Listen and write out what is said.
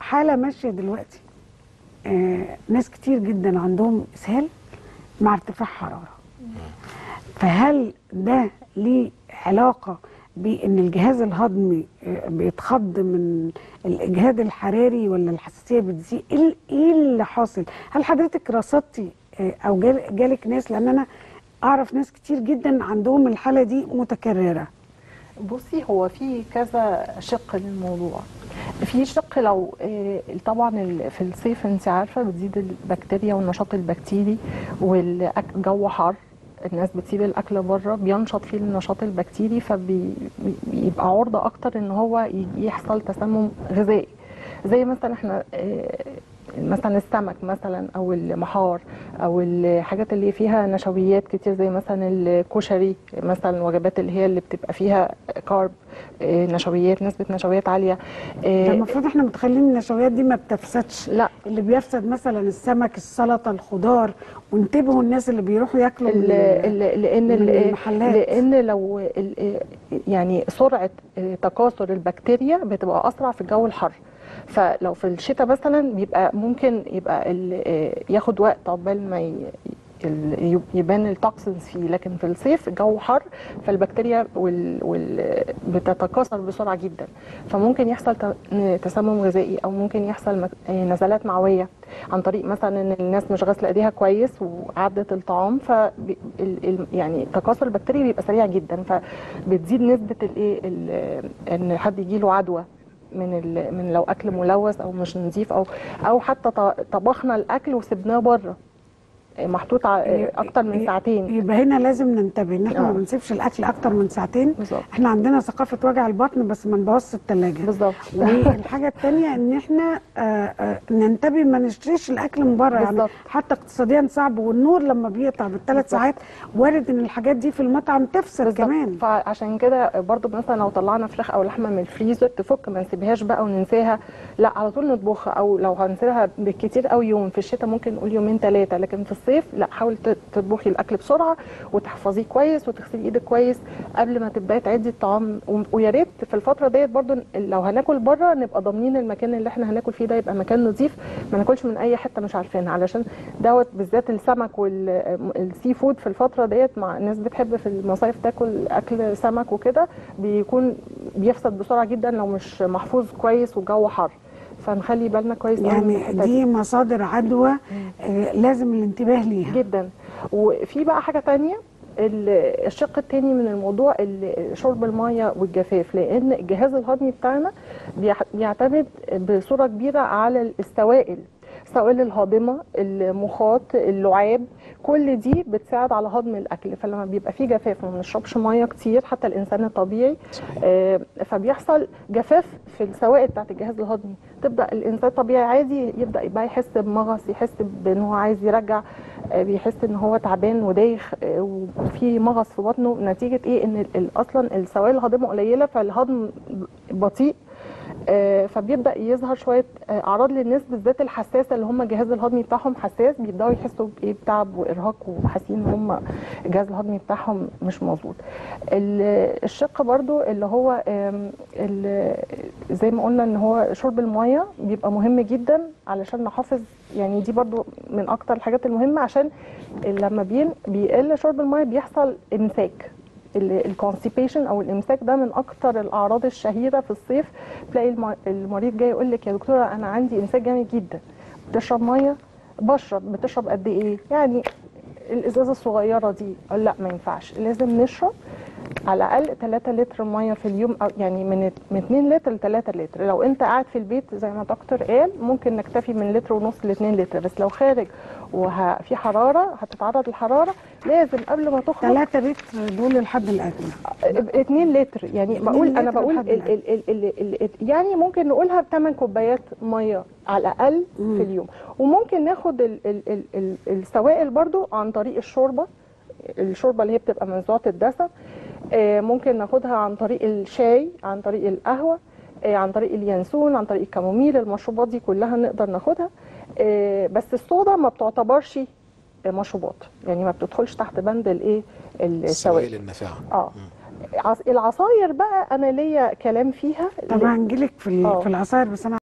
حاله ماشيه دلوقتي آه ناس كتير جدا عندهم اسهال مع ارتفاع حراره فهل ده ليه علاقه بان الجهاز الهضمي آه، بيتخض من الاجهاد الحراري ولا الحساسيه بتزيد ايه ال- إيه اللي حاصل هل حضرتك رصدتي آه، او جال- جالك ناس لان انا اعرف ناس كتير جدا عندهم الحاله دي متكرره بصي هو في كذا شق للموضوع في شق لو آه، طبعا ال- في الصيف انت عارفه بتزيد البكتيريا والنشاط البكتيري والجو حر الناس بتسيب الاكل بره بينشط فيه النشاط البكتيري فبيبقى عرضه اكتر ان هو ي- يحصل تسمم غذائي زي مثلا احنا آه، مثلا السمك مثلا او المحار او الحاجات اللي فيها نشويات كتير زي مثلا الكشري مثلا الوجبات اللي هي اللي بتبقى فيها كارب آه، نشويات نسبه نشويات عاليه آه، ده المفروض احنا متخيلين ان النشويات دي ما بتفسدش لا اللي بيفسد مثلا السمك السلطه الخضار وانتبهوا الناس اللي بيروحوا ياكلوا من ال- ال- لان من ال- المحلات. لان لو ال- يعني سرعه تكاثر البكتيريا بتبقى اسرع في الجو الحر فلو في الشتاء مثلا بيبقى ممكن يبقى ال- ياخد وقت عقبال ما ي- ال- يبان التوكسينز فيه لكن في الصيف الجو حر فالبكتيريا وال... وال... بتتكاثر بسرعه جدا فممكن يحصل ت- تسمم غذائي او ممكن يحصل مك- نزلات معويه عن طريق مثلا ان الناس مش غاسله ايديها كويس وعدت الطعام ف يعني تكاثر البكتيريا بيبقى سريع جدا فبتزيد نسبه الايه ال- ان حد يجي له عدوى من ال... من لو اكل ملوث او مش نظيف او او حتى ط- طبخنا الاكل وسبناه بره محطوط ع- اكتر من ساعتين يبقى هنا لازم ننتبه ان احنا ما آه. بنسيبش الاكل اكتر من ساعتين بالظبط احنا عندنا ثقافه وجع البطن بس ما نبوظش الثلاجه بالظبط والحاجه الثانيه ان احنا آه، آه، ننتبه ما نشتريش الاكل من بره يعني بالظبط. حتى اقتصاديا صعب والنور لما بيقطع بالثلاث بالظبط. ساعات وارد ان الحاجات دي في المطعم تفسد بالظبط. كمان فعشان كده برضو مثلا لو طلعنا فراخ او لحمه من الفريزر تفك ما نسيبهاش بقى وننساها لا على طول نطبخها او لو هنسيبها بالكتير قوي يوم في الشتاء ممكن نقول يومين ثلاثه لكن في الصيف لا حاولي ت- تطبخي الاكل بسرعه وتحفظيه كويس وتغسلي ايدك كويس قبل ما تبداي تعدي الطعام و- ويا ريت في الفتره ديت برضو لو هناكل بره نبقى ضامنين المكان اللي احنا هناكل فيه ده يبقى مكان نظيف ما ناكلش من اي حته مش عارفينها علشان دوت بالذات السمك والسي فود في الفتره ديت مع الناس بتحب في المصايف تاكل اكل سمك وكده بيكون بيفسد بسرعه جدا لو مش محفوظ كويس والجو حر فنخلي بالنا كويس قوي من يعني الحتة دي مصادر عدوى آه، لازم الانتباه ليها جدا وفي بقى حاجه تانية ال- الشق التاني من الموضوع ال- شرب الميه والجفاف لان الجهاز الهضمي بتاعنا بيح- بيعتمد بصوره كبيره على السوائل السوائل الهاضمه المخاط اللعاب كل دي بتساعد على هضم الاكل فلما بيبقى في جفاف وما بنشربش ميه كتير حتى الانسان الطبيعي آه، فبيحصل جفاف في السوائل بتاعت الجهاز الهضمي تبدا الانسان الطبيعي عادي يبدا يبقى يحس بمغص يحس بان هو عايز يرجع آه، بيحس ان هو تعبان ودايخ آه، وفي مغص في بطنه نتيجه ايه ان ال- ال- اصلا السوائل الهاضمه قليله فالهضم بطيء آه، فبيبدا يظهر شويه آه، اعراض للناس بالذات الحساسه اللي هم الجهاز الهضمي بتاعهم حساس بيبداوا يحسوا بايه بتعب وارهاق وحاسين ان هم الجهاز الهضمي بتاعهم مش مظبوط ال- الشق برضو اللي هو آم، ال- زي ما قلنا ان هو شرب الميه بيبقى مهم جدا علشان نحافظ يعني دي برضو من اكتر الحاجات المهمه عشان لما بين بيقل شرب الميه بيحصل امساك الكونستيبيشن او الامساك ده من اكتر الاعراض الشهيره في الصيف تلاقي الم- المريض جاي يقول لك يا دكتوره انا عندي امساك جامد جدا بتشرب ميه بشرب بتشرب قد ايه يعني الازازه الصغيره دي أقول لا ما ينفعش لازم نشرب على الاقل 3 لتر ميه في اليوم أو يعني من من 2 لتر ل 3 لتر لو انت قاعد في البيت زي ما الدكتور قال ممكن نكتفي من لتر ونص ل 2 لتر بس لو خارج وفي حراره هتتعرض للحراره لازم قبل ما تخرج 3 لتر دول الحد الادنى 2 لتر يعني اتنين بقول انا لتر بقول لحد ال ال ال ال ال يعني ممكن نقولها بثمان كوبايات ميه على الاقل مم. في اليوم وممكن ناخد ال ال ال ال السوائل برضو عن طريق الشوربه الشوربه اللي هي بتبقى منزوعه الدسم آه، ممكن ناخدها عن طريق الشاي عن طريق القهوه آه، عن طريق اليانسون عن طريق الكاموميل المشروبات دي كلها نقدر ناخدها آه، بس الصودا ما بتعتبرش مشروبات يعني ما بتدخلش تحت بند الايه السوائل السوائل النافعه اه عص- العصاير بقى انا ليا كلام فيها طب هنجيلك في ال- آه. في العصاير بس انا